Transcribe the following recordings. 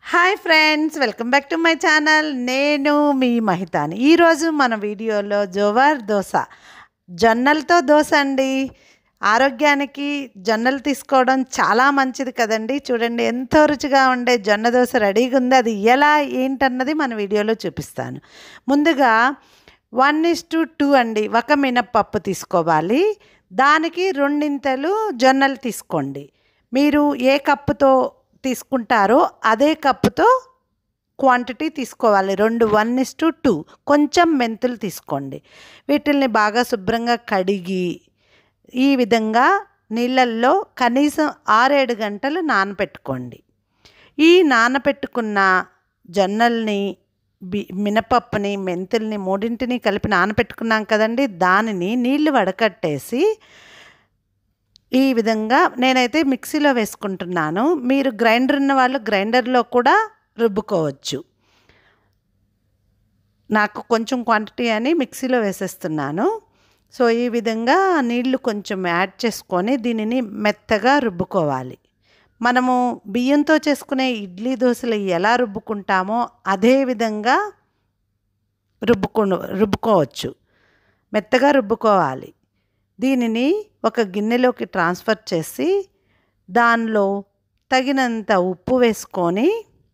hi friends welcome back to my channel నేను మీ మహితాని ఈరోజు మన వీడియోలో జోవార్ దోశ జొన్నలతో దోశ అండి ఆరోగ్యానికి జొన్నలు తీసుకోవడం చాలా మంచిది కదండి చూడండి ఎంతో రుచిగా ఉండే జొన్న దోశ రెడీగా ఉంది అది ఎలా ఏంటన్నది మన వీడియోలో చూపిస్తాను ముందుగా వన్ ఇస్ టు టూ అండి ఒక మినప్పప్పు తీసుకోవాలి దానికి రెండింతలు జొన్నలు తీసుకోండి మీరు ఏ కప్పుతో తీసుకుంటారో అదే కప్పుతో క్వాంటిటీ తీసుకోవాలి రెండు వన్ ఇస్ టు టూ కొంచెం మెంతులు తీసుకోండి వీటిల్ని బాగా శుభ్రంగా కడిగి ఈ విధంగా నీళ్ళల్లో కనీసం ఆరేడు గంటలు నానపెట్టుకోండి ఈ నానపెట్టుకున్న జొన్నల్ని బి మినపప్పుని మెంతుల్ని మూడింటిని కలిపి నానపెట్టుకున్నాం కదండి దానిని నీళ్లు వడకట్టేసి ఈ విధంగా నేనైతే మిక్సీలో వేసుకుంటున్నాను మీరు గ్రైండర్ ఉన్న వాళ్ళు గ్రైండర్లో కూడా రుబ్బుకోవచ్చు నాకు కొంచెం క్వాంటిటీ అని మిక్సీలో వేసేస్తున్నాను సో ఈ విధంగా నీళ్లు కొంచెం యాడ్ చేసుకొని దీనిని మెత్తగా రుబ్బుకోవాలి మనము బియ్యంతో చేసుకునే ఇడ్లీ దోశలు ఎలా రుబ్బుకుంటామో అదే విధంగా రుబ్బుకు రుబ్బుకోవచ్చు మెత్తగా రుబ్బుకోవాలి దీనిని ఒక గిన్నెలోకి ట్రాన్స్ఫర్ చేసి దానిలో తగినంత ఉప్పు వేసుకొని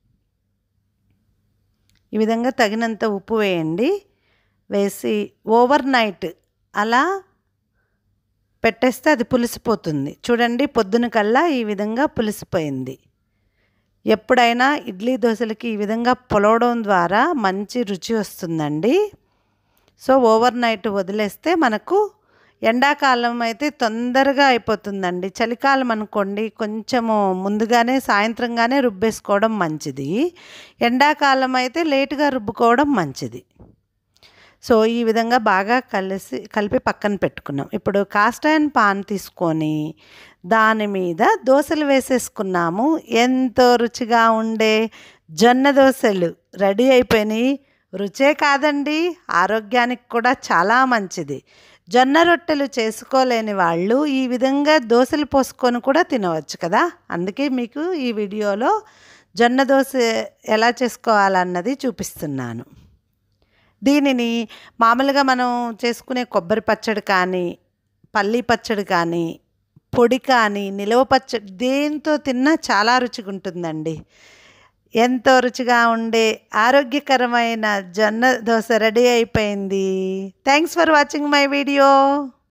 ఈ విధంగా తగినంత ఉప్పు వేయండి వేసి ఓవర్ నైట్ అలా పెట్టేస్తే అది పులిసిపోతుంది చూడండి పొద్దున కల్లా ఈ విధంగా పులిసిపోయింది ఎప్పుడైనా ఇడ్లీ దోశలకి ఈ విధంగా పొలవడం ద్వారా మంచి రుచి వస్తుందండి సో ఓవర్ నైట్ వదిలేస్తే మనకు ఎండాకాలం అయితే తొందరగా అయిపోతుందండి చలికాలం అనుకోండి కొంచెము ముందుగానే సాయంత్రంగానే రుబ్బేసుకోవడం మంచిది ఎండాకాలం అయితే లేటుగా రుబ్బుకోవడం మంచిది సో ఈ విధంగా బాగా కలిసి కలిపి పక్కన పెట్టుకున్నాం ఇప్పుడు కాస్ట్ అండ్ పాన్ తీసుకొని దాని మీద దోశలు వేసేసుకున్నాము ఎంతో రుచిగా ఉండే జొన్న దోశలు రెడీ అయిపోయినాయి రుచే కాదండి ఆరోగ్యానికి కూడా చాలా మంచిది జొన్న రొట్టెలు చేసుకోలేని వాళ్ళు ఈ విధంగా దోశలు పోసుకొని కూడా తినవచ్చు కదా అందుకే మీకు ఈ వీడియోలో జొన్న దోశ ఎలా చేసుకోవాలన్నది చూపిస్తున్నాను దీనిని మామూలుగా మనం చేసుకునే కొబ్బరి పచ్చడి కానీ పల్లీ పచ్చడి కానీ పొడి కానీ నిలవ పచ్చడి దేంతో తిన్నా చాలా రుచిగా ఉంటుందండి ఎంతో రుచిగా ఉండే ఆరోగ్యకరమైన జొన్న దోశ రెడీ అయిపోయింది thanks for watching my video